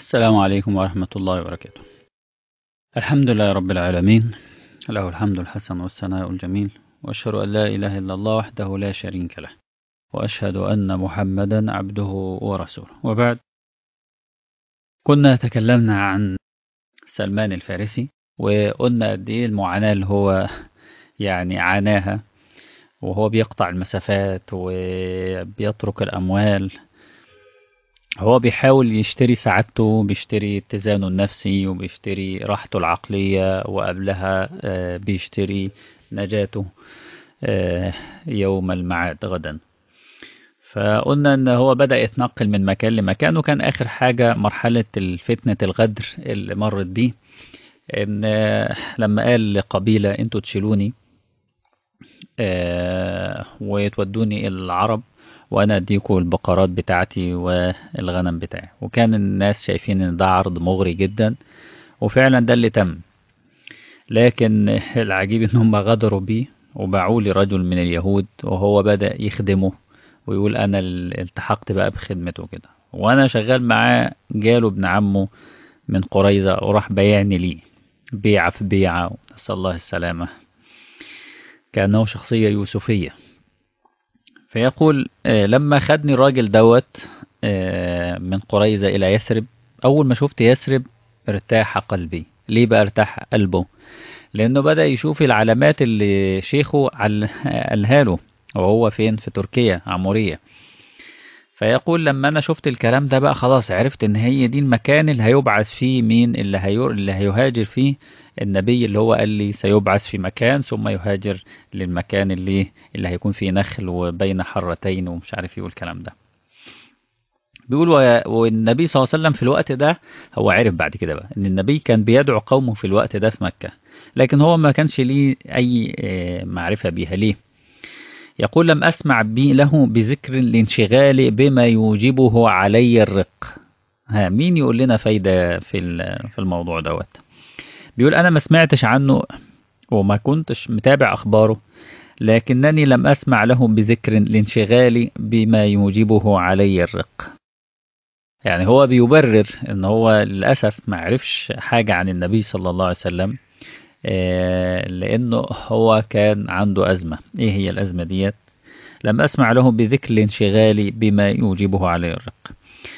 السلام عليكم ورحمة الله وبركاته الحمد لله رب العالمين له الحمد الحسن والثناء الجميل وأشهد أن لا إله إلا الله وحده لا شريك له وأشهد أن محمدا عبده ورسوله وبعد كنا تكلمنا عن سلمان الفارسي وقلنا قد إيه المعاناة اللي هو يعني عاناها وهو بيقطع المسافات وبيترك الأموال هو بيحاول يشتري سعادته بيشتري اتزانه النفسي وبيشتري راحته العقلية وقبلها بيشتري نجاته يوم المعاد غدا فقلنا ان هو بدأ يتنقل من مكان لمكان وكان اخر حاجة مرحلة فتنة الغدر اللي مرت بيه ان لما قال لقبيلة انتوا تشيلوني وتودوني العرب وانا اديكم البقرات بتاعتي والغنم بتاعي وكان الناس شايفين ان ده عرض مغري جدا وفعلا ده اللي تم لكن العجيب ان هم غدروا بيه وباعوه لرجل من اليهود وهو بدأ يخدمه ويقول انا التحقت بقى بخدمته كده وانا شغال معاه جاله ابن عمه من قريظة وراح بيعني لي بيعة في بيعة نسأل الله السلامة كأنه شخصية يوسفية فيقول لما خدني الراجل دوت من قريظة إلى يثرب أول ما شفت يثرب ارتاح قلبي ليه بقى ارتاح قلبه لأنه بدأ يشوف العلامات اللي شيخه قالها له وهو فين في تركيا عمورية فيقول لما أنا شفت الكلام ده بقى خلاص عرفت إن هي دي المكان اللي هيبعث فيه مين اللي, هيور اللي هيهاجر فيه النبي اللي هو قال لي سيبعث في مكان ثم يهاجر للمكان اللي اللي هيكون فيه نخل وبين حرتين ومش عارف ايه والكلام ده بيقول والنبي صلى الله عليه وسلم في الوقت ده هو عرف بعد كده بقى ان النبي كان بيدعو قومه في الوقت ده في مكة لكن هو ما كانش ليه اي معرفة بيها ليه يقول لم أسمع بي له بذكر الانشغال بما يوجبه علي الرق ها مين يقول لنا فايدة في في الموضوع دوت بيقول أنا ما سمعتش عنه وما كنتش متابع أخباره لكنني لم أسمع له بذكر الانشغال بما يوجبه علي الرق يعني هو بيبرر ان هو للأسف ما عرفش حاجة عن النبي صلى الله عليه وسلم لأنه هو كان عنده أزمة إيه هي الأزمة ديت لم أسمع له بذكر الانشغال بما يوجبه علي الرق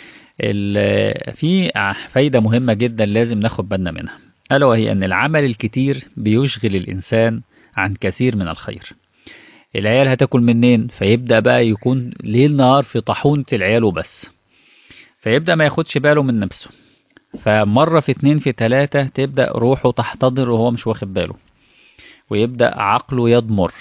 في فايدة مهمة جدا لازم ناخد بالنا منها ألا وهي أن العمل الكتير بيشغل الإنسان عن كثير من الخير العيال هتاكل منين فيبدأ بقى يكون ليل نهار في طاحونة العيال وبس فيبدأ ما ياخدش باله من نفسه فمرة في اتنين في تلاتة تبدأ روحه تحتضر وهو مش واخد باله ويبدأ عقله يضمر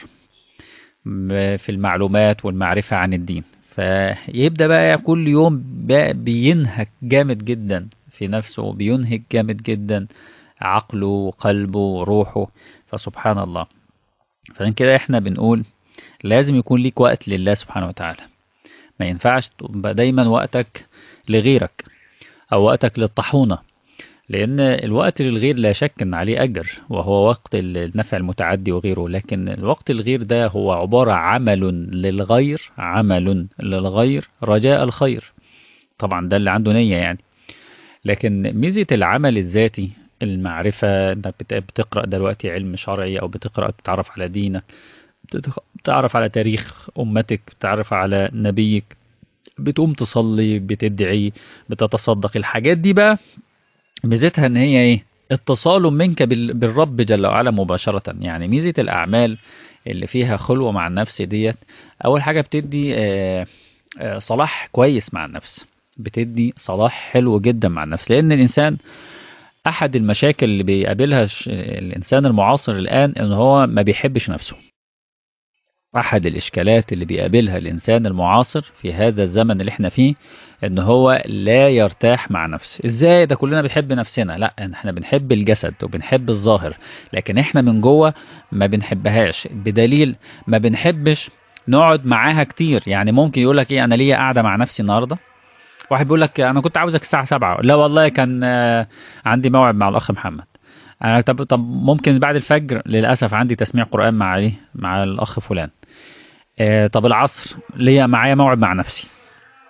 في المعلومات والمعرفة عن الدين فيبدأ بقى كل يوم بقى بينهك جامد جدا في نفسه وبينهك جامد جدا عقله وقلبه وروحه فسبحان الله فعشان كده احنا بنقول لازم يكون ليك وقت لله سبحانه وتعالى ما ينفعش تبقى دايما وقتك لغيرك أو وقتك للطحونة لأن الوقت للغير لا شك أن عليه أجر وهو وقت النفع المتعدي وغيره لكن الوقت الغير ده هو عبارة عمل للغير عمل للغير رجاء الخير طبعا ده اللي عنده نية يعني لكن ميزة العمل الذاتي المعرفة انك بتقرأ دلوقتي علم شرعي او بتقرأ تتعرف على دينك بتعرف على تاريخ امتك بتعرف على نبيك بتقوم تصلي بتدعي بتتصدق الحاجات دي بقى ميزتها ان هي ايه اتصال منك بالرب جل وعلا مباشرة يعني ميزة الاعمال اللي فيها خلوة مع النفس ديت اول حاجة بتدي صلاح كويس مع النفس بتدي صلاح حلو جدا مع النفس لان الانسان احد المشاكل اللي بيقابلها الانسان المعاصر الان ان هو ما بيحبش نفسه احد الاشكالات اللي بيقابلها الانسان المعاصر في هذا الزمن اللي احنا فيه ان هو لا يرتاح مع نفسه ازاي ده كلنا بنحب نفسنا لا احنا بنحب الجسد وبنحب الظاهر لكن احنا من جوه ما بنحبهاش بدليل ما بنحبش نقعد معاها كتير يعني ممكن يقول لك ايه انا ليا قاعده مع نفسي النهارده واحد بيقول لك انا كنت عاوزك الساعه 7 لا والله كان عندي موعد مع الاخ محمد انا طب طب ممكن بعد الفجر للاسف عندي تسميع قران مع ايه مع الاخ فلان طب العصر ليا معايا موعد مع نفسي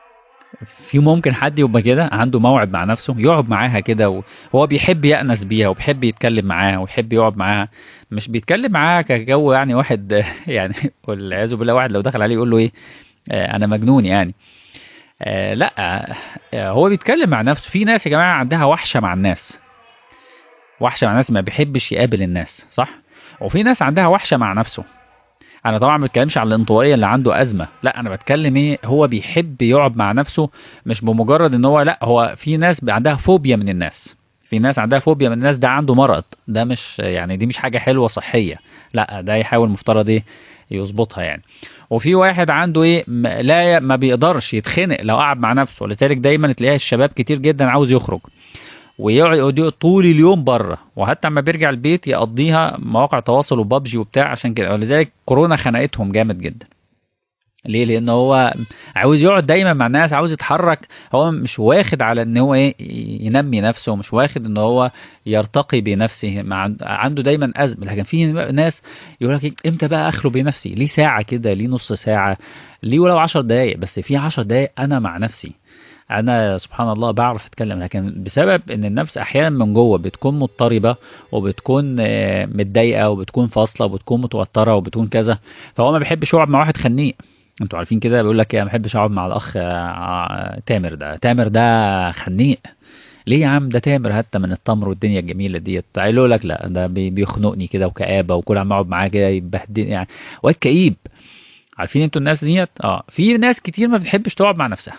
في ممكن حد يبقى كده عنده موعد مع نفسه يقعد معاها كده وهو بيحب يأنس بيها وبيحب يتكلم معاها ويحب يقعد معاها مش بيتكلم معاها كجو يعني واحد يعني والعياذ بالله واحد لو دخل عليه يقول له ايه آه، انا مجنون يعني آه، لا آه، هو بيتكلم مع نفسه في ناس يا جماعه عندها وحشه مع الناس وحشه مع الناس ما بيحبش يقابل الناس صح وفي ناس عندها وحشه مع نفسه انا طبعا ما بتكلمش على الانطوائيه اللي عنده ازمه لا انا بتكلم ايه هو بيحب يقعد مع نفسه مش بمجرد ان هو لا هو في ناس عندها فوبيا من الناس في ناس عندها فوبيا من الناس ده عنده مرض ده مش يعني دي مش حاجه حلوه صحيه لا ده يحاول مفترض ايه يظبطها يعني وفي واحد عنده ايه م- لا ي- ما بيقدرش يتخنق لو قعد مع نفسه ولذلك دايما تلاقي الشباب كتير جدا عاوز يخرج ويقعد يقعد طول اليوم بره وحتى اما بيرجع البيت يقضيها مواقع تواصل وبابجي وبتاع عشان كده ولذلك كورونا خنقتهم جامد جدا ليه لان هو عاوز يقعد دايما مع الناس عاوز يتحرك هو مش واخد على ان هو ايه ينمي نفسه مش واخد ان هو يرتقي بنفسه مع عنده دايما ازمه لكن في ناس يقول لك إيه، امتى بقى اخلو بنفسي ليه ساعه كده ليه نص ساعه ليه ولو 10 دقايق بس في 10 دقايق انا مع نفسي انا سبحان الله بعرف اتكلم لكن بسبب ان النفس احيانا من جوه بتكون مضطربه وبتكون آه، متضايقه وبتكون فاصله وبتكون متوتره وبتكون كذا فهو ما بيحبش يقعد مع واحد خنيق انتوا عارفين كده بيقول لك ايه ما بحبش اقعد مع الاخ آه، آه، تامر ده تامر ده خنيق ليه يا عم ده تامر حتى من التمر والدنيا الجميله ديت يقول لك لا ده بي- بيخنقني كده وكآبه وكل عم اقعد معاه كده يبهدل يعني واد كئيب عارفين انتوا الناس ديت اه في ناس كتير ما بتحبش تقعد مع نفسها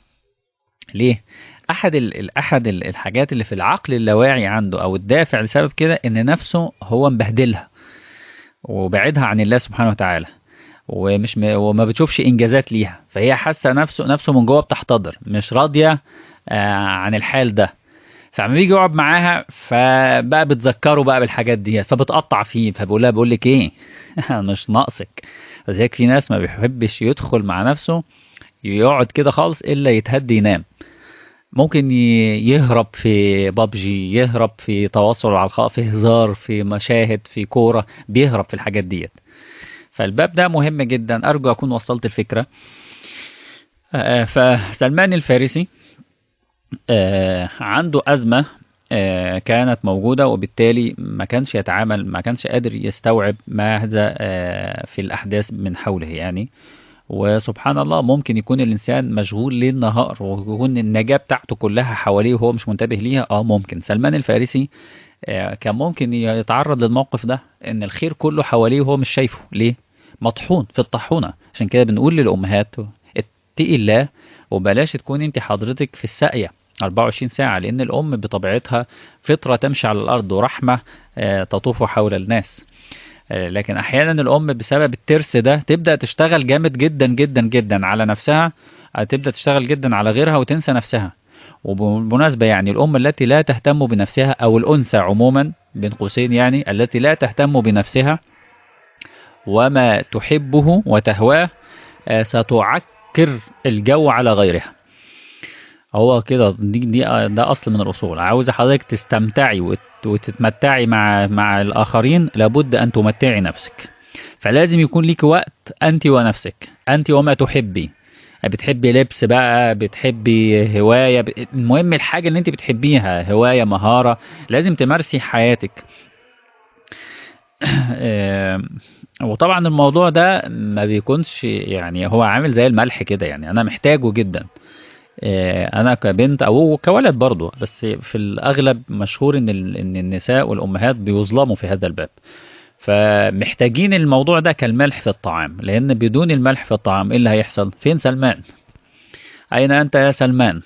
ليه احد ال... ال- احد ال- الحاجات اللي في العقل اللاواعي عنده او الدافع لسبب كده ان نفسه هو مبهدلها وبعدها عن الله سبحانه وتعالى ومش م... وما بتشوفش انجازات ليها فهي حاسه نفسه نفسه من جوه بتحتضر مش راضيه آه عن الحال ده فلما بيجي يقعد معاها فبقى بتذكره بقى بالحاجات دي فبتقطع فيه فبقول لها بقول لك ايه مش ناقصك لذلك في ناس ما بيحبش يدخل مع نفسه يقعد كده خالص الا يتهدي ينام ممكن ي- يهرب في بابجي يهرب في تواصل على الخ... في هزار في مشاهد في كورة بيهرب في الحاجات ديت فالباب ده مهم جدا أرجو أكون وصلت الفكرة آه، فسلمان الفارسي آه، عنده أزمة آه، كانت موجودة وبالتالي ما كانش يتعامل ما كانش قادر يستوعب ماذا آه، في الأحداث من حوله يعني وسبحان الله ممكن يكون الإنسان مشغول ليل نهار ويكون النجاة بتاعته كلها حواليه وهو مش منتبه ليها اه ممكن سلمان الفارسي آه، كان ممكن يتعرض للموقف ده ان الخير كله حواليه وهو مش شايفه ليه مطحون في الطاحونة عشان كده بنقول للأمهات اتقي الله وبلاش تكون انت حضرتك في الساقية 24 ساعة لأن الأم بطبيعتها فطرة تمشي على الأرض ورحمة آه، تطوف حول الناس آه، لكن أحيانا الأم بسبب الترس ده تبدأ تشتغل جامد جدا جدا جدا على نفسها آه، تبدأ تشتغل جدا على غيرها وتنسى نفسها وبالمناسبة يعني الأم التي لا تهتم بنفسها أو الأنثى عموما بين قوسين يعني التي لا تهتم بنفسها وما تحبه وتهواه آه، ستعكر الجو على غيرها هو كده دي, دي ده اصل من الاصول عاوز حضرتك تستمتعي وت- وتتمتعي مع مع الاخرين لابد ان تمتعي نفسك فلازم يكون ليك وقت انت ونفسك انت وما تحبي بتحبي لبس بقى بتحبي هوايه ب- المهم الحاجه اللي انت بتحبيها هوايه مهاره لازم تمارسي حياتك آم، وطبعا الموضوع ده ما بيكونش يعني هو عامل زي الملح كده يعني انا محتاجه جدا آه، انا كبنت او كولد برضه بس في الاغلب مشهور ان ال- ان النساء والامهات بيظلموا في هذا الباب فمحتاجين الموضوع ده كالملح في الطعام لان بدون الملح في الطعام ايه اللي هيحصل فين سلمان اين انت يا سلمان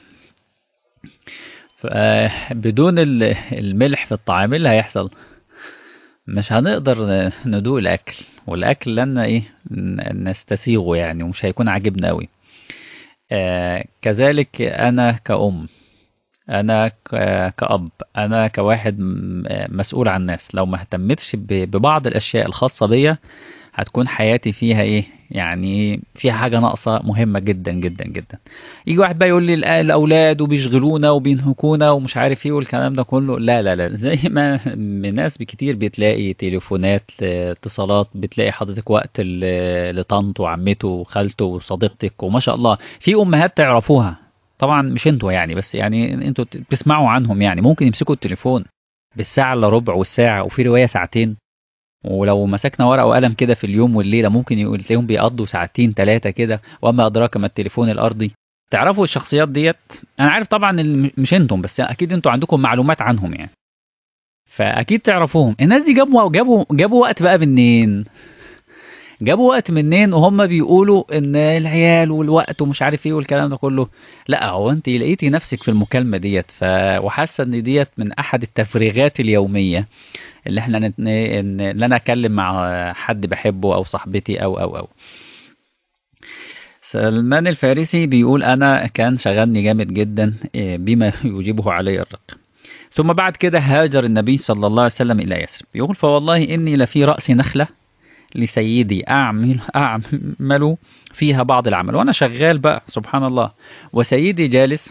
ف- بدون ال- الملح في الطعام ايه اللي هيحصل مش هنقدر ن- ندوق الاكل والاكل لن ايه ن- نستسيغه يعني ومش هيكون عاجبنا قوي آه كذلك انا كأم انا ك- كأب انا كواحد م- آه، مسؤول عن الناس لو ما اهتمتش ب- ببعض الاشياء الخاصة بيا هتكون حياتي فيها ايه يعني فيها حاجة ناقصة مهمة جدا جدا جدا يجي واحد بقى يقول لي الأ- الاولاد وبيشغلونا وبينهكونا ومش عارف ايه والكلام ده كله لا لا لا زي ما من ناس كتير بتلاقي تليفونات آه، اتصالات بتلاقي حضرتك وقت ل- لطنط وعمته وخالته وصديقتك وما شاء الله في امهات تعرفوها طبعا مش انتوا يعني بس يعني انتوا بتسمعوا عنهم يعني ممكن يمسكوا التليفون بالساعة الا ربع والساعة وفي رواية ساعتين ولو مسكنا ورقة وقلم كده في اليوم والليلة ممكن يقول تلاقيهم بيقضوا ساعتين ثلاثة كده وما أدراك ما التليفون الأرضي تعرفوا الشخصيات ديت أنا عارف طبعا ال- مش انتم بس أكيد انتوا عندكم معلومات عنهم يعني فأكيد تعرفوهم الناس دي جابوا جابوا جابوا وقت بقى منين جابوا وقت منين وهم بيقولوا ان العيال والوقت ومش عارف ايه والكلام ده كله لا هو انت لقيتي نفسك في المكالمه ديت ف... وحاسه ان ديت من احد التفريغات اليوميه اللي احنا نت... ان اللي انا اتكلم مع حد بحبه او صاحبتي او او او سلمان الفارسي بيقول انا كان شغلني جامد جدا إيه، بما يجيبه علي الرق ثم بعد كده هاجر النبي صلى الله عليه وسلم الى يثرب يقول فوالله اني لفي راس نخله لسيدي أعمل, أعمل فيها بعض العمل وأنا شغال بقى سبحان الله وسيدي جالس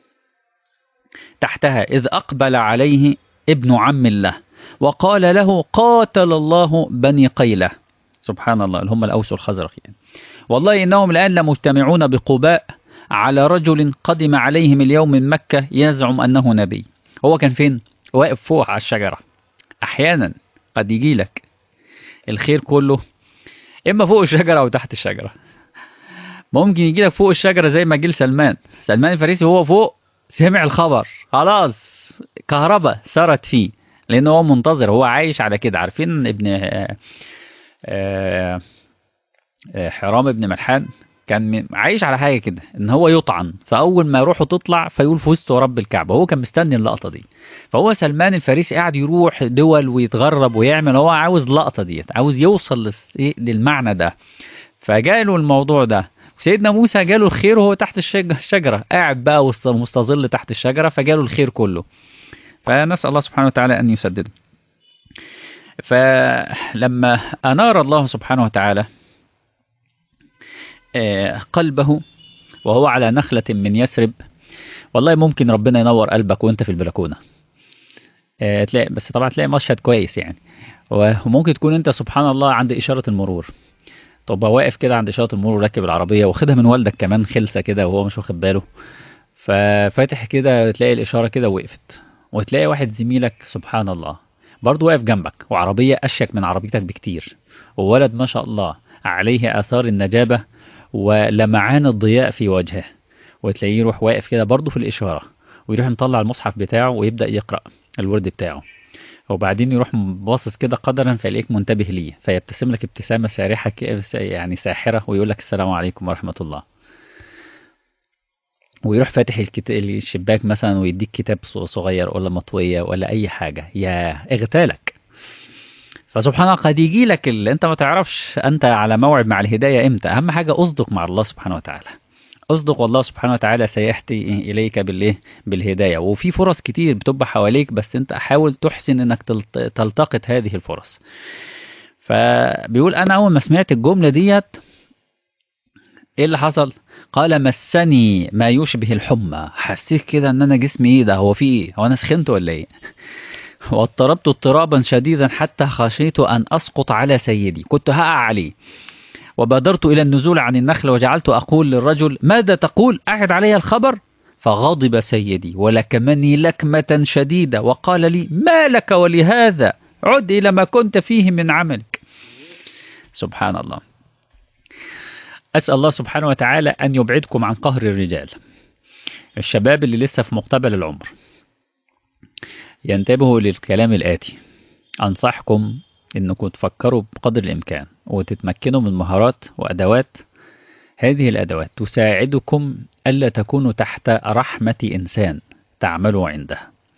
تحتها إذ أقبل عليه ابن عم له وقال له قاتل الله بني قيلة سبحان الله اللي هم الأوس والخزرق يعني والله إنهم الآن لمجتمعون بقباء على رجل قدم عليهم اليوم من مكة يزعم أنه نبي هو كان فين؟ واقف فوق على الشجرة أحيانا قد يجي لك الخير كله اما فوق الشجره او تحت الشجره ممكن يجي لك فوق الشجره زي ما جه سلمان سلمان الفارسي وهو فوق سمع الخبر خلاص كهرباء سرت فيه لان هو منتظر هو عايش على كده عارفين ابن آه، آه، آه، حرام ابن ملحان كان م- عايش على حاجه كده ان هو يطعن فاول ما روحه تطلع فيقول فزت ورب الكعبه هو كان مستني اللقطه دي فهو سلمان الفارسي قاعد يروح دول ويتغرب ويعمل هو عاوز اللقطه ديت عاوز يوصل للس- إيه؟ للمعنى ده فجاله الموضوع ده سيدنا موسى جاله الخير وهو تحت الشج- الشجره قاعد بقى وسط مستظل تحت الشجره فجاله الخير كله فنسال الله سبحانه وتعالى ان يسدده فلما انار الله سبحانه وتعالى آه، قلبه وهو على نخلة من يثرب والله ممكن ربنا ينور قلبك وانت في البلكونة آه، تلاقي بس طبعا تلاقي مشهد كويس يعني وممكن تكون انت سبحان الله عند إشارة المرور تبقى واقف كده عند إشارة المرور راكب العربية واخدها من والدك كمان خلسة كده وهو مش واخد باله ففاتح كده تلاقي الإشارة كده وقفت وتلاقي واحد زميلك سبحان الله برضه واقف جنبك وعربية أشيك من عربيتك بكتير وولد ما شاء الله عليه آثار النجابة ولمعان الضياء في وجهه وتلاقيه يروح واقف كده برضه في الإشارة ويروح مطلع المصحف بتاعه ويبدأ يقرأ الورد بتاعه وبعدين يروح باصص كده قدرا فيلاقيك منتبه ليه فيبتسم لك ابتسامة سارحة كده يعني ساحرة ويقول لك السلام عليكم ورحمة الله ويروح فاتح الكت... الشباك مثلا ويديك كتاب صغير ولا مطوية ولا أي حاجة يا اغتالك فسبحان الله قد يجي لك اللي انت ما تعرفش انت على موعد مع الهداية امتى اهم حاجة اصدق مع الله سبحانه وتعالى اصدق والله سبحانه وتعالى سيأتي اليك بالايه بالهداية وفي فرص كتير بتبقى حواليك بس انت حاول تحسن انك تلت... تلتقط هذه الفرص فبيقول انا اول ما سمعت الجملة ديت ايه اللي حصل قال مسني ما يشبه الحمى حسيت كده ان انا جسمي ايه ده هو في ايه هو انا سخنت ولا ايه واضطربت اضطرابا شديدا حتى خشيت أن أسقط على سيدي كنت هقع عليه وبادرت إلى النزول عن النخل وجعلت أقول للرجل ماذا تقول أعد علي الخبر فغضب سيدي ولكمني لكمة شديدة وقال لي ما لك ولهذا عد إلى ما كنت فيه من عملك سبحان الله أسأل الله سبحانه وتعالى أن يبعدكم عن قهر الرجال الشباب اللي لسه في مقتبل العمر ينتبهوا للكلام الآتي أنصحكم أنكم تفكروا بقدر الإمكان وتتمكنوا من مهارات وأدوات هذه الأدوات تساعدكم ألا تكونوا تحت رحمة إنسان تعملوا عنده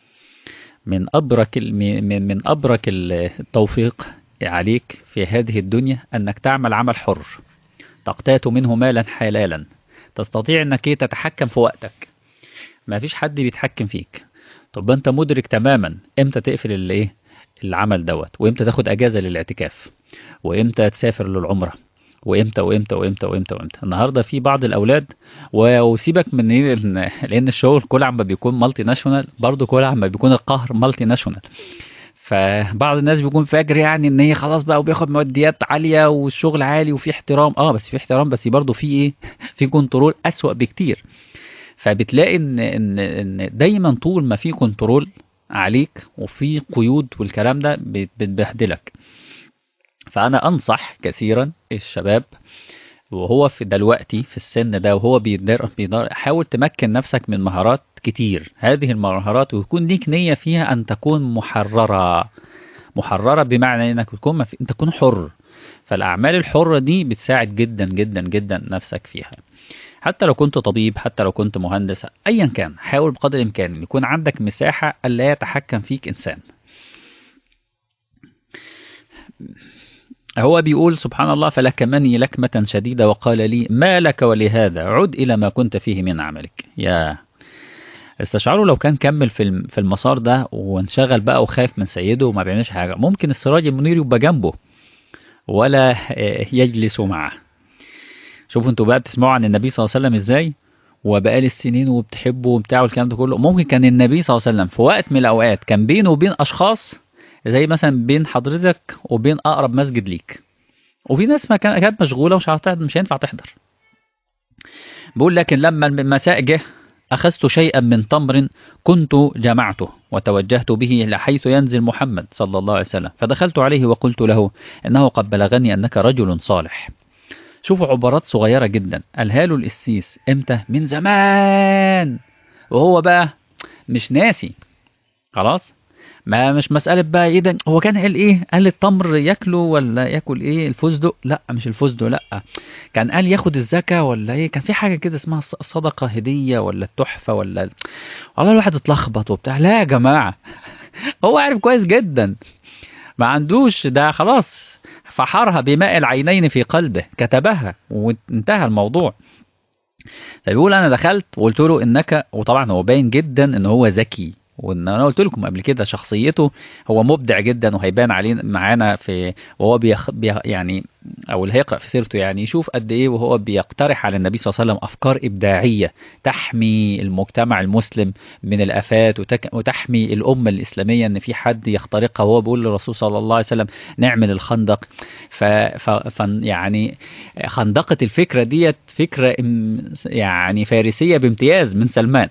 من أبرك من من أبرك التوفيق عليك في هذه الدنيا أنك تعمل عمل حر تقتات منه مالا حلالا تستطيع أنك تتحكم في وقتك ما فيش حد بيتحكم فيك طب انت مدرك تماما امتى تقفل الايه العمل دوت وامتى تاخد اجازه للاعتكاف وامتى تسافر للعمره وامتى وامتى وامتى وامتى وامتى النهارده في بعض الاولاد وسيبك من إيه لان الشغل كل عما بيكون مالتي ناشونال برضه كل عما بيكون القهر مالتي ناشونال فبعض الناس بيكون فاكر يعني ان هي خلاص بقى وبياخد ماديات عاليه والشغل عالي وفي احترام اه بس في احترام بس برضه في ايه في كنترول اسوأ بكتير فبتلاقي ان ان ان دايما طول ما في كنترول عليك وفي قيود والكلام ده بت- بتبهدلك فانا انصح كثيرا الشباب وهو في دلوقتي في السن ده وهو بيدر بيدر حاول تمكن نفسك من مهارات كتير هذه المهارات ويكون ليك نية فيها أن تكون محررة محررة بمعنى أنك تكون مف... أنت تكون حر فالأعمال الحرة دي بتساعد جدا جدا جدا نفسك فيها حتى لو كنت طبيب حتى لو كنت مهندس أيا كان حاول بقدر الإمكان أن يكون عندك مساحة ألا يتحكم فيك إنسان هو بيقول سبحان الله فلكمني لكمة شديدة وقال لي ما لك ولهذا عد إلى ما كنت فيه من عملك يا استشعروا لو كان كمل في الم- في المسار ده وانشغل بقى وخاف من سيده وما بيعملش حاجة ممكن السراج المنير يبقى جنبه ولا آه، يجلس معه شوفوا انتوا بقى بتسمعوا عن النبي صلى الله عليه وسلم ازاي وبقال السنين وبتحبه وبتاع والكلام ده كله ممكن كان النبي صلى الله عليه وسلم في وقت من الاوقات كان بينه وبين اشخاص زي مثلا بين حضرتك وبين اقرب مسجد ليك وفي ناس ما كان- كانت مشغوله ومش هتحضر مش هينفع تحضر بيقول لكن لما المساء جه أخذت شيئا من تمر كنت جمعته وتوجهت به إلى حيث ينزل محمد صلى الله عليه وسلم فدخلت عليه وقلت له إنه قد بلغني أنك رجل صالح شوفوا عبارات صغيرة جدا قالها له القسيس إمتى من زمان وهو بقى مش ناسي خلاص ما مش مسألة بقى ايه ده هو كان قال ايه قال التمر ياكله ولا ياكل ايه الفستق لا مش الفستق لا كان قال ياخد الزكاة ولا ايه كان في حاجة كده اسمها الص- الصدقة هدية ولا التحفة ولا والله الواحد اتلخبط وبتاع لا يا جماعة هو عارف كويس جدا ما عندوش ده خلاص فحرها بماء العينين في قلبه كتبها وانتهى الموضوع فبيقول انا دخلت وقلت له انك وطبعا هو باين جدا ان هو ذكي وان انا قلت لكم قبل كده شخصيته هو مبدع جدا وهيبان عليه معانا في وهو بيخ بي يعني او اللي هيقرا في سيرته يعني يشوف قد ايه وهو بيقترح على النبي صلى الله عليه وسلم افكار ابداعيه تحمي المجتمع المسلم من الافات وتك وتحمي الامه الاسلاميه ان في حد يخترقها وهو بيقول للرسول صلى الله عليه وسلم نعمل الخندق ف, ف... ف... يعني خندقه الفكره ديت فكره ام- يعني فارسيه بامتياز من سلمان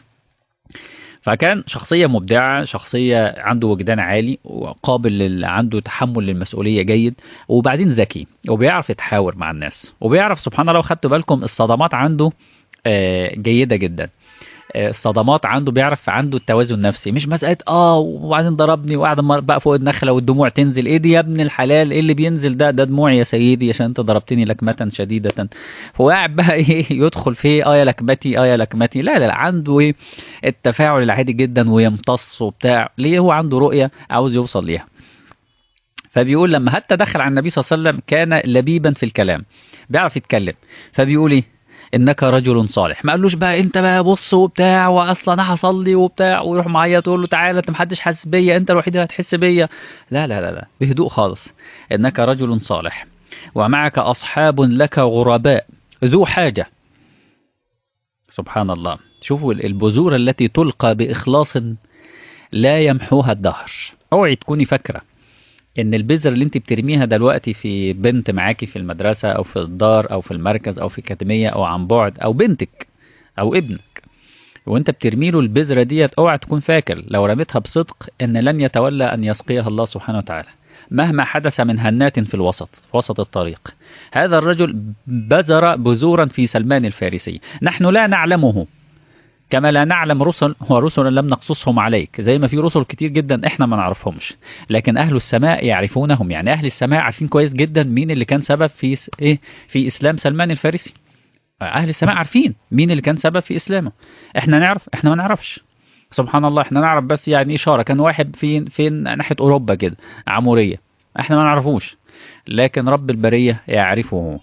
فكان شخصية مبدعة شخصية عنده وجدان عالي وقابل لل... عنده تحمل للمسؤولية جيد وبعدين ذكي وبيعرف يتحاور مع الناس وبيعرف سبحان الله لو خدتوا بالكم الصدمات عنده آه، جيدة جدا آه، الصدمات عنده بيعرف عنده التوازن النفسي مش مسألة اه وبعدين ضربني وقعد مر- بقى فوق النخلة والدموع تنزل ايه دي يا ابن الحلال ايه اللي بينزل ده ده دموع يا سيدي عشان انت ضربتني لكمة شديدة فهو قاعد بقى ايه يدخل في اه يا لكمتي اه يا لكمتي لا لا لا عنده ايه التفاعل العادي جدا ويمتص وبتاع ليه هو عنده رؤية عاوز يوصل ليها فبيقول لما حتى دخل على النبي صلى الله عليه وسلم كان لبيبا في الكلام بيعرف يتكلم فبيقول ايه انك رجل صالح ما قالوش بقى انت بقى بص وبتاع واصلا انا هصلي وبتاع ويروح معايا تقول له تعالى انت محدش حاسس بيا انت الوحيد اللي هتحس بيا لا لا لا لا بهدوء خالص انك رجل صالح ومعك اصحاب لك غرباء ذو حاجه سبحان الله شوفوا البذور التي تلقى باخلاص لا يمحوها الدهر اوعي تكوني فاكره ان البذر اللي انت بترميها دلوقتي في بنت معاكي في المدرسة او في الدار او في المركز او في الأكاديمية او عن بعد او بنتك او ابنك وانت بترمي له البذرة ديت اوعى تكون فاكر لو رميتها بصدق ان لن يتولى ان يسقيها الله سبحانه وتعالى مهما حدث من هنات في الوسط في وسط الطريق هذا الرجل بذر بذورا في سلمان الفارسي نحن لا نعلمه كما لا نعلم رسل ورسلا لم نقصصهم عليك زي ما في رسل كتير جدا احنا ما نعرفهمش لكن اهل السماء يعرفونهم يعني اهل السماء عارفين كويس جدا مين اللي كان سبب في س- ايه في اسلام سلمان الفارسي اهل السماء عارفين مين اللي كان سبب في اسلامه احنا نعرف احنا ما نعرفش سبحان الله احنا نعرف بس يعني اشاره كان واحد فين فين ناحيه اوروبا كده عموريه احنا ما نعرفوش لكن رب البريه يعرفه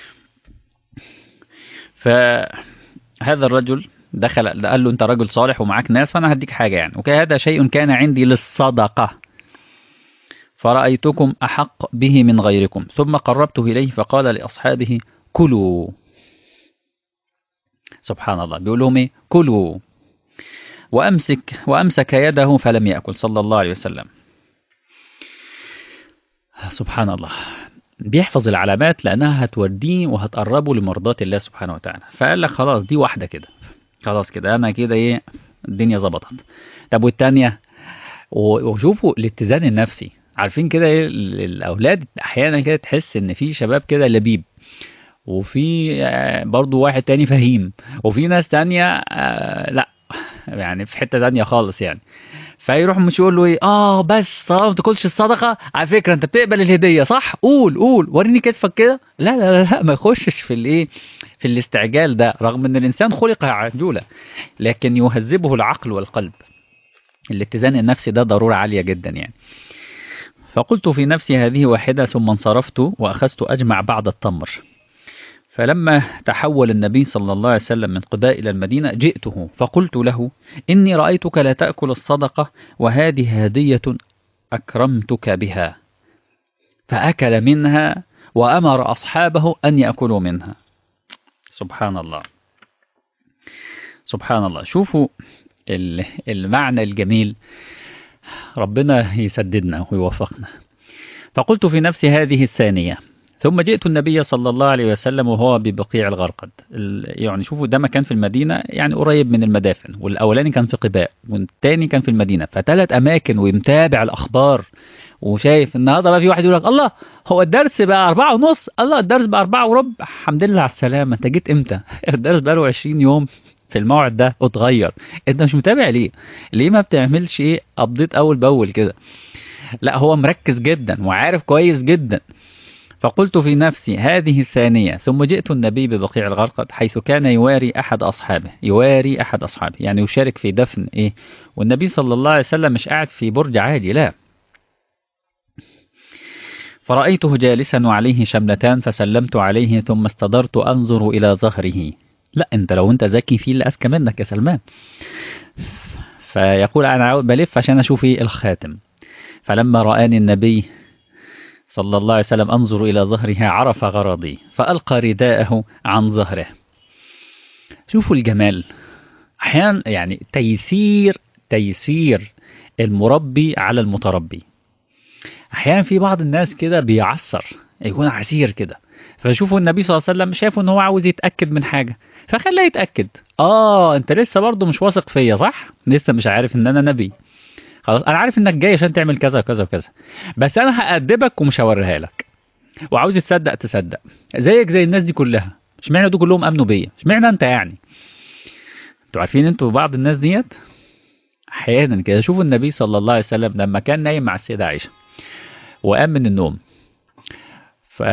فهذا الرجل دخل قال له انت رجل صالح ومعاك ناس فانا هديك حاجه يعني وكهذا شيء كان عندي للصدقه فرأيتكم أحق به من غيركم ثم قربته إليه فقال لأصحابه كلوا سبحان الله بيقول لهم ايه كلوا وأمسك وأمسك يده فلم يأكل صلى الله عليه وسلم سبحان الله بيحفظ العلامات لأنها هتوديه وهتقربه لمرضاة الله سبحانه وتعالى فقال لك خلاص دي واحدة كده خلاص كده انا كده ايه الدنيا ظبطت طب والتانية و- وشوفوا الاتزان النفسي عارفين كده ايه ال- الاولاد احيانا كده تحس ان في شباب كده لبيب وفي آه، برضو واحد تاني فهيم وفي ناس تانية آه، لا يعني في حتة تانية خالص يعني فيروح مش يقول له ايه اه بس طالما ما تاكلش الصدقه على فكره انت بتقبل الهديه صح قول قول وريني كتفك كده لا لا لا, لا ما يخشش في الايه في الاستعجال ده رغم ان الانسان خلق عجولا لكن يهذبه العقل والقلب الاتزان النفسي ده ضروره عاليه جدا يعني فقلت في نفسي هذه واحده ثم انصرفت واخذت اجمع بعض التمر فلما تحول النبي صلى الله عليه وسلم من قباء إلى المدينة جئته فقلت له إني رأيتك لا تأكل الصدقة وهذه هدية أكرمتك بها فأكل منها وأمر أصحابه أن يأكلوا منها سبحان الله سبحان الله شوفوا ال- المعنى الجميل ربنا يسددنا ويوفقنا فقلت في نفسي هذه الثانية ثم جئت النبي صلى الله عليه وسلم وهو ببقيع الغرقد ال- يعني شوفوا ده مكان في المدينة يعني قريب من المدافن والأولاني كان في قباء والتاني كان في المدينة فثلاث أماكن ومتابع الأخبار وشايف النهارده بقى في واحد يقول لك الله هو الدرس بقى أربعة ونص الله الدرس بقى أربعة وربع الحمد لله على السلامة أنت جيت إمتى الدرس بقى له 20 يوم في الموعد ده اتغير أنت مش متابع ليه ليه ما بتعملش إيه أبديت أول بأول كده لا هو مركز جدا وعارف كويس جدا فقلت في نفسي هذه الثانية ثم جئت النبي ببقيع الغرقد حيث كان يواري أحد أصحابه يواري أحد أصحابه يعني يشارك في دفن إيه والنبي صلى الله عليه وسلم مش قاعد في برج عادي لا فرأيته جالسا وعليه شملتان فسلمت عليه ثم استدرت أنظر إلى ظهره لا أنت لو أنت ذكي في اللي أذكى منك يا سلمان فيقول أنا عاوز بلف عشان أشوف إيه الخاتم فلما رآني النبي صلى الله عليه وسلم أنظر إلى ظهرها عرف غرضي فألقى رداءه عن ظهره شوفوا الجمال أحيانا يعني تيسير تيسير المربي على المتربي أحيانا في بعض الناس كده بيعصر يكون عسير كده فشوفوا النبي صلى الله عليه وسلم شايف ان هو عاوز يتأكد من حاجة فخلاه يتأكد اه انت لسه برضه مش واثق فيا صح لسه مش عارف ان انا نبي خلاص انا عارف انك جاي عشان تعمل كذا وكذا وكذا بس انا هأدبك ومش هوريها لك وعاوز تصدق تصدق زيك زي الناس دي كلها اشمعنى دول كلهم امنوا بيا اشمعنى انت يعني انتوا عارفين انتوا بعض الناس ديت احيانا كده شوفوا النبي صلى الله عليه وسلم لما كان نايم مع السيده عائشه وقام من النوم ف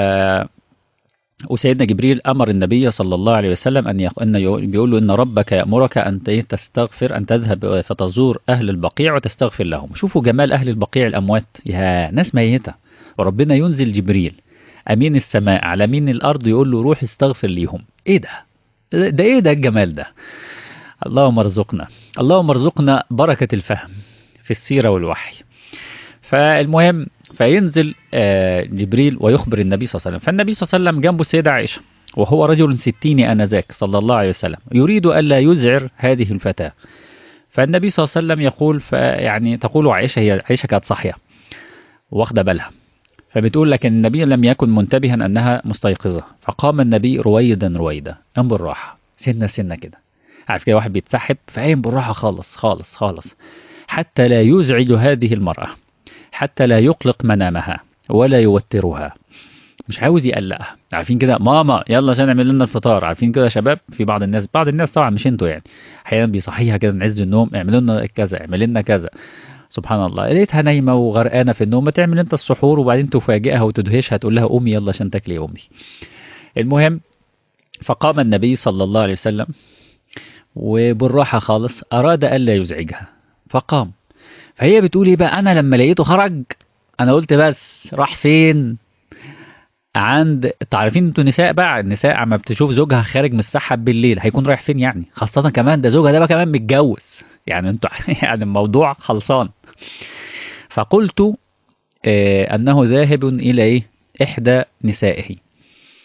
وسيدنا جبريل امر النبي صلى الله عليه وسلم ان يق... ان يق- بيقول له ان ربك يامرك ان ت- تستغفر ان تذهب فتزور اهل البقيع وتستغفر لهم شوفوا جمال اهل البقيع الاموات يا ناس ميته وربنا ينزل جبريل امين السماء على مين الارض يقول له روح استغفر ليهم ايه ده ده ايه ده الجمال ده اللهم ارزقنا اللهم ارزقنا بركه الفهم في السيره والوحي فالمهم فينزل آه، جبريل ويخبر النبي صلى الله عليه وسلم فالنبي صلى الله عليه وسلم جنبه السيدة عائشة وهو رجل ستيني آنذاك صلى الله عليه وسلم يريد ألا يزعر هذه الفتاة فالنبي صلى الله عليه وسلم يقول يعني تقول عائشة هي عائشة كانت صاحية واخدة بالها فبتقول لكن النبي لم يكن منتبها أنها مستيقظة فقام النبي رويدا رويدا قام بالراحة سنة سنة كده عارف كده واحد بيتسحب فقام بالراحة خالص خالص خالص حتى لا يزعج هذه المرأة حتى لا يقلق منامها ولا يوترها مش عاوز يقلقها عارفين كده ماما يلا عشان نعمل لنا الفطار عارفين كده يا شباب في بعض الناس بعض الناس طبعا مش انتوا يعني احيانا بيصحيها كده من عز النوم اعملوا لنا كذا اعمل لنا كذا سبحان الله لقيتها نايمه وغرقانه في النوم ما تعمل انت السحور وبعدين تفاجئها وتدهشها تقول لها قومي يلا عشان تاكلي يا امي المهم فقام النبي صلى الله عليه وسلم وبالراحه خالص اراد الا يزعجها فقام فهي بتقول ايه بقى انا لما لقيته خرج انا قلت بس راح فين عند تعرفين انتوا نساء بقى النساء عما بتشوف زوجها خارج من السحب بالليل هيكون رايح فين يعني خاصة كمان ده زوجها ده بقى كمان متجوز يعني انتوا يعني الموضوع خلصان فقلت آه انه ذاهب الى ايه احدى نسائه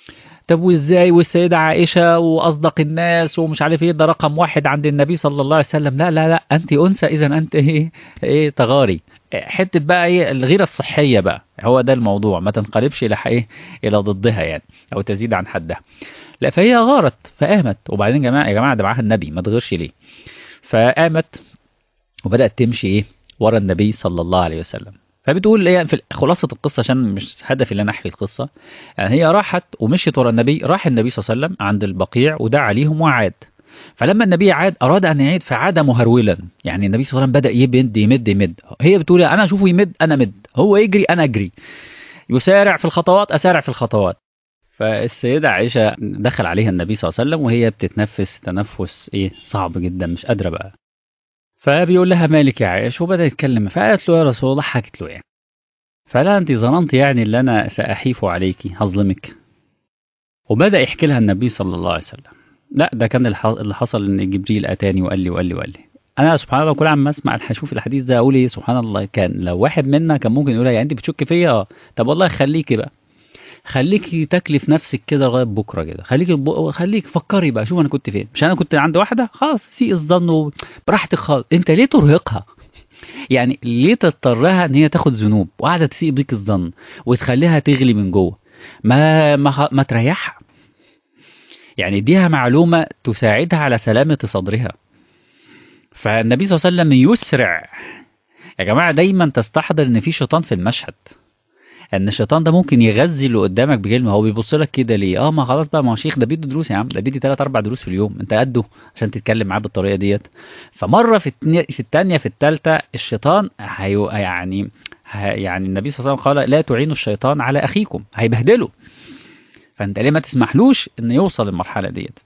طب وازاي والسيدة عائشة واصدق الناس ومش عارف ايه ده رقم واحد عند النبي صلى الله عليه وسلم لا لا لا انت انثى اذا انت ايه ايه تغاري حته بقى ايه الغيره الصحيه بقى هو ده الموضوع ما تنقلبش الى ايه الى ضدها يعني او تزيد عن حدها لا فهي غارت فقامت وبعدين يا جماعه يا جماعه ده معاها النبي ما تغيرش ليه فقامت وبدات تمشي ايه ورا النبي صلى الله عليه وسلم فبتقول ايه في خلاصه القصه عشان مش هدفي ان انا احكي القصه يعني هي راحت ومشيت ورا النبي راح النبي صلى الله عليه وسلم عند البقيع ودعا عليهم وعاد فلما النبي عاد اراد ان يعيد فعاد مهرولا يعني النبي صلى الله عليه وسلم بدا يمد يمد يمد هي بتقول انا اشوفه يمد انا مد هو يجري انا اجري يسارع في الخطوات اسارع في الخطوات فالسيدة عائشة دخل عليها النبي صلى الله عليه وسلم وهي بتتنفس تنفس ايه صعب جدا مش قادرة بقى فبيقول لها مالك يا عائشة وبدأ يتكلم فقالت له يا رسول الله حكت له يعني فلا انت ظننت يعني ان انا ساحيف عليك هظلمك وبدأ يحكي لها النبي صلى الله عليه وسلم لا ده كان اللي حصل ان جبريل اتاني وقال لي وقال لي وقال لي انا سبحان الله كل عم اسمع اشوف الحديث ده اقول ايه سبحان الله كان لو واحد منا كان ممكن يقول يعني انت بتشك فيا اه طب والله خليكي بقى خليكي تاكلي في نفسك كده لغايه بكره كده خليكي ب... خليك فكري بقى شوف انا كنت فين مش انا كنت عند واحده خلاص سيء الظن براحتك خالص انت ليه ترهقها يعني ليه تضطرها ان هي تاخد ذنوب وقاعده تسيء بيك الظن وتخليها تغلي من جوه ما ما, ما تريحها يعني اديها معلومة تساعدها على سلامة صدرها فالنبي صلى الله عليه وسلم يسرع يا جماعة دايما تستحضر ان في شيطان في المشهد ان الشيطان ده ممكن يغذي اللي قدامك بكلمه هو بيبص لك كده ليه اه ما خلاص بقى ما هو شيخ ده بيدي دروس يا عم ده بيدي 3 4 دروس في اليوم انت قده عشان تتكلم معاه بالطريقه ديت فمره في التنية في الثانيه في الثالثه الشيطان هي يعني يعني النبي صلى الله عليه وسلم قال لا تعينوا الشيطان على اخيكم هيبهدله فانت ليه ما تسمحلوش ان يوصل المرحله ديت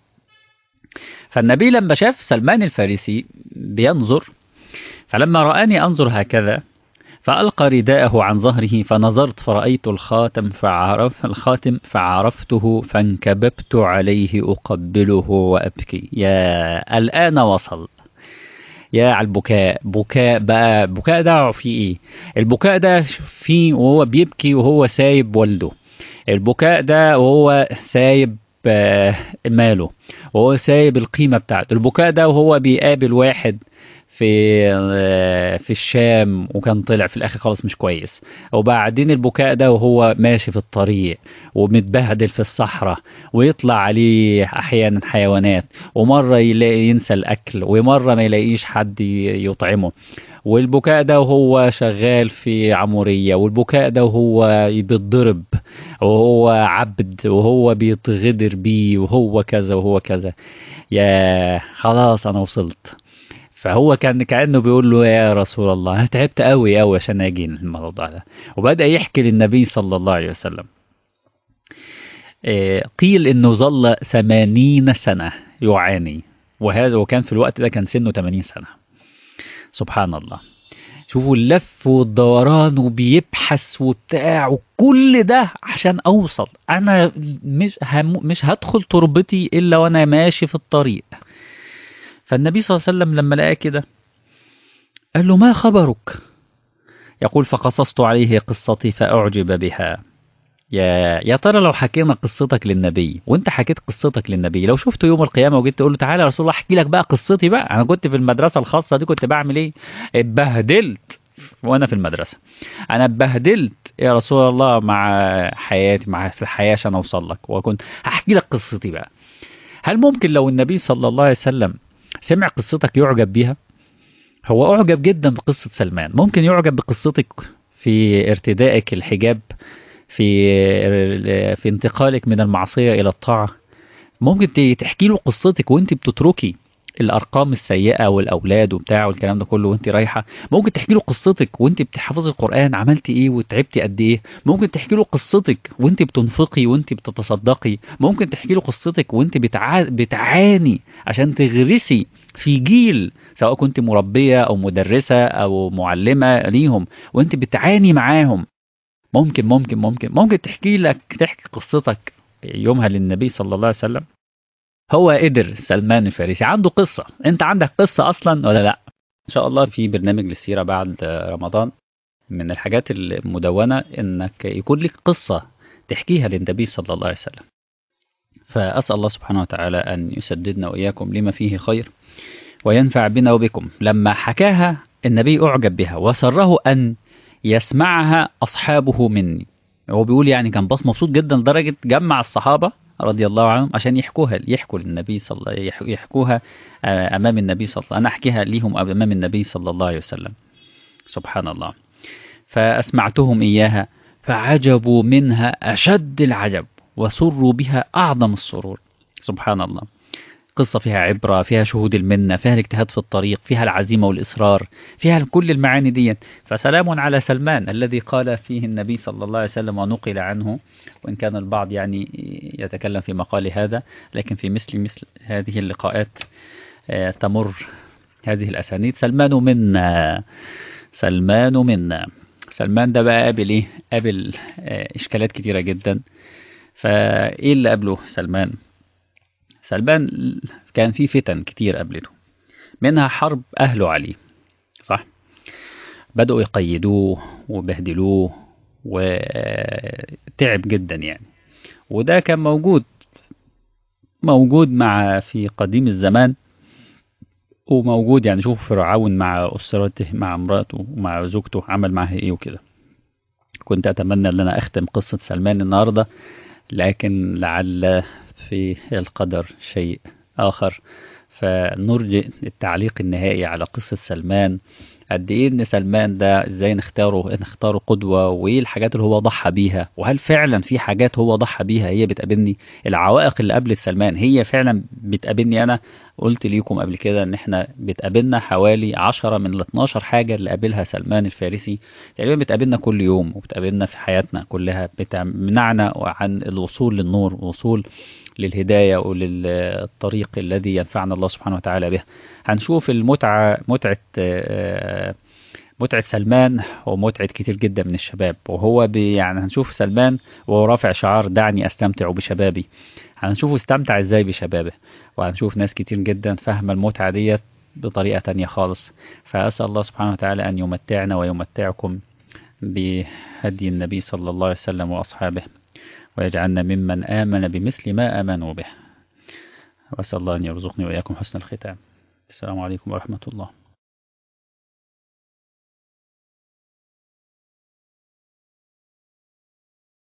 فالنبي لما شاف سلمان الفارسي بينظر فلما رآني أنظر هكذا فألقى رداءه عن ظهره فنظرت فرأيت الخاتم فعرف الخاتم فعرفته فانكببت عليه أقبله وأبكي يا الآن وصل يا على البكاء بكاء بقى بكاء ده في ايه البكاء ده فيه وهو بيبكي وهو سايب والده البكاء ده وهو سايب ماله وهو سايب القيمة بتاعته البكاء ده وهو بيقابل واحد في في الشام وكان طلع في الاخر خالص مش كويس وبعدين البكاء ده وهو ماشي في الطريق ومتبهدل في الصحراء ويطلع عليه احيانا حيوانات ومره يلاقي ينسى الاكل ومره ما يلاقيش حد يطعمه والبكاء ده وهو شغال في عمورية والبكاء ده وهو بيتضرب وهو عبد وهو بيتغدر بيه وهو كذا وهو كذا يا خلاص انا وصلت فهو كان كانه بيقول له يا رسول الله انا تعبت قوي قوي عشان اجي الموضوع ده وبدا يحكي للنبي صلى الله عليه وسلم قيل انه ظل ثمانين سنه يعاني وهذا وكان في الوقت ده كان سنه 80 سنه سبحان الله شوفوا اللف والدوران وبيبحث وبتاع وكل ده عشان اوصل انا مش هم مش هدخل تربتي الا وانا ماشي في الطريق فالنبي صلى الله عليه وسلم لما لقاه كده قال له ما خبرك يقول فقصصت عليه قصتي فأعجب بها يا يا ترى لو حكينا قصتك للنبي وانت حكيت قصتك للنبي لو شفته يوم القيامه وجيت تقول له تعالى يا رسول الله احكي لك بقى قصتي بقى انا كنت في المدرسه الخاصه دي كنت بعمل ايه اتبهدلت وانا في المدرسه انا اتبهدلت يا رسول الله مع حياتي مع في الحياه عشان اوصل لك وكنت هحكي لك قصتي بقى هل ممكن لو النبي صلى الله عليه وسلم سمع قصتك يعجب بيها هو أعجب جدا بقصة سلمان ممكن يعجب بقصتك في ارتدائك الحجاب في في انتقالك من المعصية إلى الطاعة ممكن تحكي له قصتك وانت بتتركي الارقام السيئه والاولاد وبتاع والكلام ده كله وانت رايحه ممكن تحكي له قصتك وانت بتحفظي القران عملتي ايه وتعبتي قد ايه ممكن تحكي له قصتك وانت بتنفقي وانت بتتصدقي ممكن تحكي له قصتك وانت بتع... بتعاني عشان تغرسي في جيل سواء كنت مربيه او مدرسه او معلمه ليهم وانت بتعاني معاهم ممكن ممكن ممكن ممكن تحكي لك تحكي قصتك يومها للنبي صلى الله عليه وسلم هو قدر سلمان الفارسي عنده قصة انت عندك قصة اصلا ولا لا ان شاء الله في برنامج للسيرة بعد رمضان من الحاجات المدونة انك يكون لك قصة تحكيها للنبي صلى الله عليه وسلم فأسأل الله سبحانه وتعالى أن يسددنا وإياكم لما فيه خير وينفع بنا وبكم لما حكاها النبي أعجب بها وسره أن يسمعها أصحابه مني هو بيقول يعني كان باص مبسوط جدا لدرجة جمع الصحابة رضي الله عنهم عشان يحكوها يحكوا للنبي صلى الله يحكوها أمام النبي صلى الله عليه وسلم أنا أحكيها ليهم أمام النبي صلى الله عليه وسلم سبحان الله فأسمعتهم إياها فعجبوا منها أشد العجب وسروا بها أعظم السرور سبحان الله قصة فيها عبرة فيها شهود المنة فيها الاجتهاد في الطريق فيها العزيمة والإصرار فيها كل المعاني دي فسلام على سلمان الذي قال فيه النبي صلى الله عليه وسلم ونقل عنه وإن كان البعض يعني يتكلم في مقال هذا لكن في مثل مثل هذه اللقاءات تمر هذه الأسانيد سلمان منا سلمان منا سلمان ده بقى قابل ايه قابل اشكالات كتيرة جدا فايه اللي قابله سلمان سلمان كان في فتن كتير قابلته منها حرب اهله عليه صح بدأوا يقيدوه وبهدلوه وتعب جدا يعني وده كان موجود موجود مع في قديم الزمان وموجود يعني شوف فرعون مع أسرته مع امراته ومع زوجته عمل معها ايه وكده كنت أتمنى أن أنا أختم قصة سلمان النهاردة لكن لعل في القدر شيء آخر فنرجئ التعليق النهائي على قصة سلمان قد ايه ان سلمان ده ازاي نختاره نختاره قدوة وايه الحاجات اللي هو ضحى بيها وهل فعلا في حاجات هو ضحى بيها هي بتقابلني العوائق اللي قابلت سلمان هي فعلا بتقابلني انا قلت ليكم قبل كده ان احنا بتقابلنا حوالي 10 من ال 12 حاجة اللي قابلها سلمان الفارسي تقريبا بتقابلنا كل يوم وبتقابلنا في حياتنا كلها بتمنعنا عن الوصول للنور والوصول للهداية وللطريق الذي ينفعنا الله سبحانه وتعالى به هنشوف المتعة متعة متعة سلمان ومتعة كتير جدا من الشباب وهو بي يعني هنشوف سلمان وهو رافع شعار دعني استمتع بشبابي هنشوفه استمتع ازاي بشبابه وهنشوف ناس كتير جدا فاهمة المتعة ديت بطريقة تانية خالص فأسأل الله سبحانه وتعالى أن يمتعنا ويمتعكم بهدي النبي صلى الله عليه وسلم وأصحابه ويجعلنا ممن آمن بمثل ما آمنوا به وأسأل الله أن يرزقني وإياكم حسن الختام السلام عليكم ورحمة الله